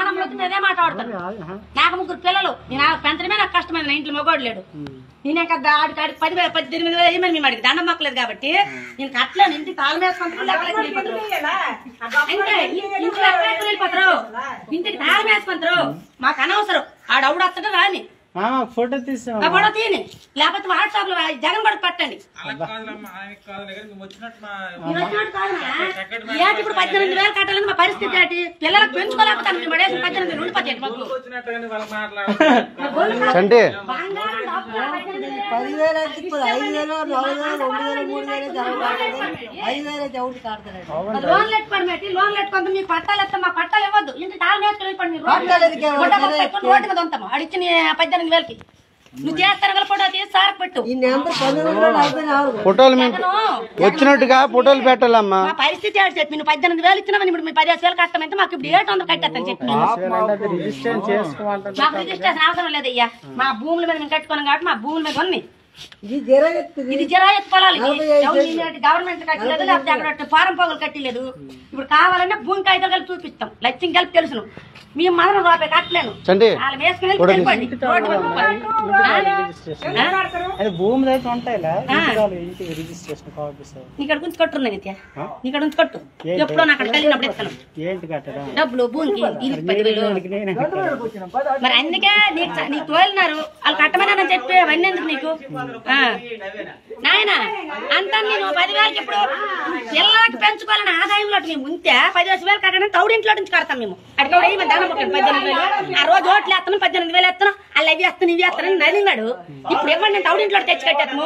అన్నప్పుడు వచ్చి నేనే మాట్లాడతాను నాకు ముగ్గురు పిల్లలు నేను ఆ పెంచడమే నాకు కష్టమైంది నా ఇంట్లో మగోడు లేడు నేనే కదా ఆడికి ఆడికి పది వేల పద్దెనిమిది వేలు వేయమని మేము అడిగి దండం మొక్కలేదు కాబట్టి నేను కట్టలేను ఇంటికి తాళం వేసుకుంటారు లేకపోతే వెళ్ళిపోతారు అంటే ఇంటికి ఎక్కడెక్కడ వెళ్ళిపోతారు ఇంటికి తాళం వేసుకుంటారు మాకు అనవసరం ఆడవుడు వస్తాడు రాని మామ ఫోటో తీసాం ఆ గొడవ తీని లేకపోతే వాట్సాప్ లో జగన్ కూడా పెట్టండి అలా కాదులమ్మా ఆయనకి కాదులే కానీ మేము వచ్చినట్టు మా మీరు వచ్చినట్టు కాదునా? ఏంటి ఇప్పుడు పద్దెనిమిది వేలు కట్టాలని మా పరిస్థితి ఏంటి పిల్లలకు పెంచుకోలేకపోతాను మేము పడేసిన పద్దెనిమిది వేలు ఉండిపోతాయి మాకు వచ్చినట్టు కానీ వాళ్ళు మాట్లాడారు చంటి బంగారం డబ్బులు పద్దెనిమిది వేలు. పదివేలు అంటే ఇప్పుడు ఐదు వేలు నాలుగు వేలు రెండు వేలు మూడు వేలు జనం కాడుతుంది ఐదు వేలు చెవుడు కాడుతున్నాడు లోన్లు ఎట్టుకోండి మేటి లోన్లు ఎట్టుకుంటే మీ పట్టాలు ఎత్తాం మా పట్టాలు ఇవ్వద్దు ఇంటి తాళం వేసుకుని వెళ్ళిపోండి మీరు పట్టాలు ఎందుకు ఇవ్వాలి? గుడ్డ ముక్క పెట్టుకొని రోడ్డు మీద ఉంటాము అడిచ్చిన పద్దెనిమిది వేలకి నువ్వు చేస్తాను గల ఫోటో తీసి సార్ పెట్టు ఈ నెంబర్ పంతొమ్మిది వందల నలభై నాలుగు ఫోటోలు మేము జగను, వచ్చినట్టుగా ఫోటోలు పెట్టాలమ్మా మా పరిస్థితి ఏంటి చెప్పి నువ్వు పద్దెనిమిది వేలు ఇచ్చినామని ఇప్పుడు మీ పదిహేను వేలు కష్టమైతే మాకు ఇప్పుడు ఏడు వందలు కట్టేస్తాను చెప్పి నేను. రిజిస్ట్రేషన్ చేసుకోవాలంటే మాకు రిజిస్ట్రేషన్ అవసరం లేదు అయ్యా మా భూముల మీద మేము కట్టుకున్నాం కాబట్టి మా భూముల మీద ఉన్నాయి ఇది జరగదు ఇది జరా ఎత్తుకోవాలి గవర్నమెంట్ కట్టలేదు లేకపోతే అక్కడ ఫారం పోగులు కట్టలేదు ఇప్పుడు కావాలంటే భూమి కాగితాలు కలిపి చూపిస్తాం లక్ష్యం కలిపి తెలుసును మేము మాత్రం రూపాయి కట్టలేను చంటి వాళ్ళు వేసుకుని వెళ్ళి వెళ్ళిపోండి. రోడ్డు మీద కూర్చోండి. ఆ? అది భూమి అయితే ఉంటాయిలా ఆ. ఇంటికి ఇంటికి రిజిస్ట్రేషన్ కాపీ సార్ నీ ఇక్కడ గుంచి కట్టున్నాయి నిత్య నీ ఇక్కడ గుంచి కట్టు ఎప్పుడో నాకు అక్కడ కలిగినప్పుడు ఎత్తాను ఏంటి కట్టడం డబ్బులు భూమికి ఇది పదివేలు నేను మరి అందుకే నీకు చ- నీకు తోలినారు వాళ్ళు కట్టమని చెప్పి అవన్నీ ఎందుకు నీకు ఆ. నాయన అంతా నేను పదివేలకి ఇప్పుడు పిల్లలకి పెంచుకోవాలని ఆదాయంలో మేము ఉంటే పదివేల వేలు కట్టడానికి తౌడింట్లో నుంచి కడతాం మేము అడిగి కూడా ఏమి దానం ఒకటి పద్దెనిమిది వేలు ఆ రోజు ఓట్లు వేస్తాను పద్దెనిమిది వేలు వేస్తాను అలా ఇవి వేస్తాను ఇవి వేస్తాను అని నలినాడు ఇప్పుడు ఇవ్వండి నేను తౌడింట్లో తెచ్చి కట్టేస్తాము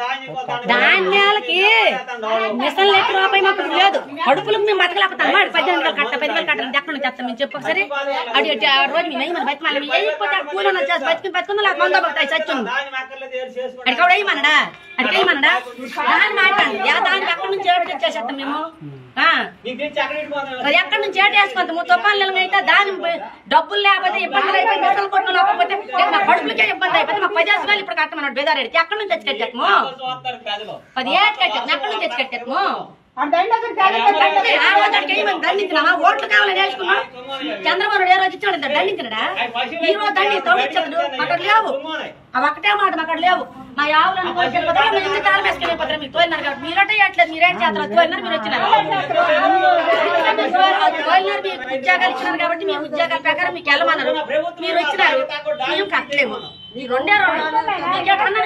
ధాన్యాలకి మిషన్ లెక్క రూపాయి మాకు లేదు కడుపులకు మేము బతకలేకపోతాం అమ్మా పద్దెనిమిది వేలు కట్ట పది వేలు కట్టాలి ఎక్కడ నుంచి చేస్తాం మేము చెప్పు ఒకసారి అడి అడి ఆ రోజు మేము వేయమని బతిమాలి మేము వేయకపోతే ఆ కూలి ఉన్నది చేసి బతికి బతుకుందా లేక మందో బతాయి సత్యం అడిగి కూడా వేయమనడా అడిగి వేయమనడా దాన్ని మాట్లాడండి ఎలా దానికి ఎక్కడి నుంచి ఏడు తెచ్చేసేస్తాం మేము ఆ. మరి ఎక్కడి నుంచి ఏడు వేసుకుంటాము తుఫాన్లు అయితే దాని డబ్బులు లేకపోతే ఇబ్బందులు అయిపోయి మిషన్లు కొట్టు లేకపోతే లేక మా కడుపులకే ఇబ్బంది అయిపోతే మాకు పదిహేను వేలు ఇప్పుడు కట్టమన్నాడు బేదారెడ్డి ఎక్కడి నుంచి తెచ్చి కట్టాము పది ఏళ్ళు కట్టాము ఎక్కడి నుంచి తెచ్చి కట్టాము కట్టలే. ఆ రోజు అడిగి ఏమని దండించినామా ఓట్లు కావాలని వేసుకున్నాం చంద్రబాబు నాయుడు ఏ రోజు ఇచ్చాడు ఇంత దండించినడా ఈ రోజు దండి తోడిచ్చాడు అక్కడ లేవు అవి ఒకటే మాట అక్కడ లేవు మా ఆవులను కోసుకెళ్ళి పోతే మేము ఇంటి తాళం వేసుకుని పోతారు మీకు తోలినారు కాబట్టి మీరంటే చేయట్లేదు మీరేం చేస్తారు తోలినారు మీరు వచ్చినారు తోలినారు మీకు ఉద్యోగాలు ఇచ్చినారు కాబట్టి మీ ఉద్యోగాల ప్రకారం మీకు వెళ్ళమన్నారు మీరు వచ్చినారు మేము కట్టలేము ఈ రెండే రెండు మీకు ఎక్కడన్నా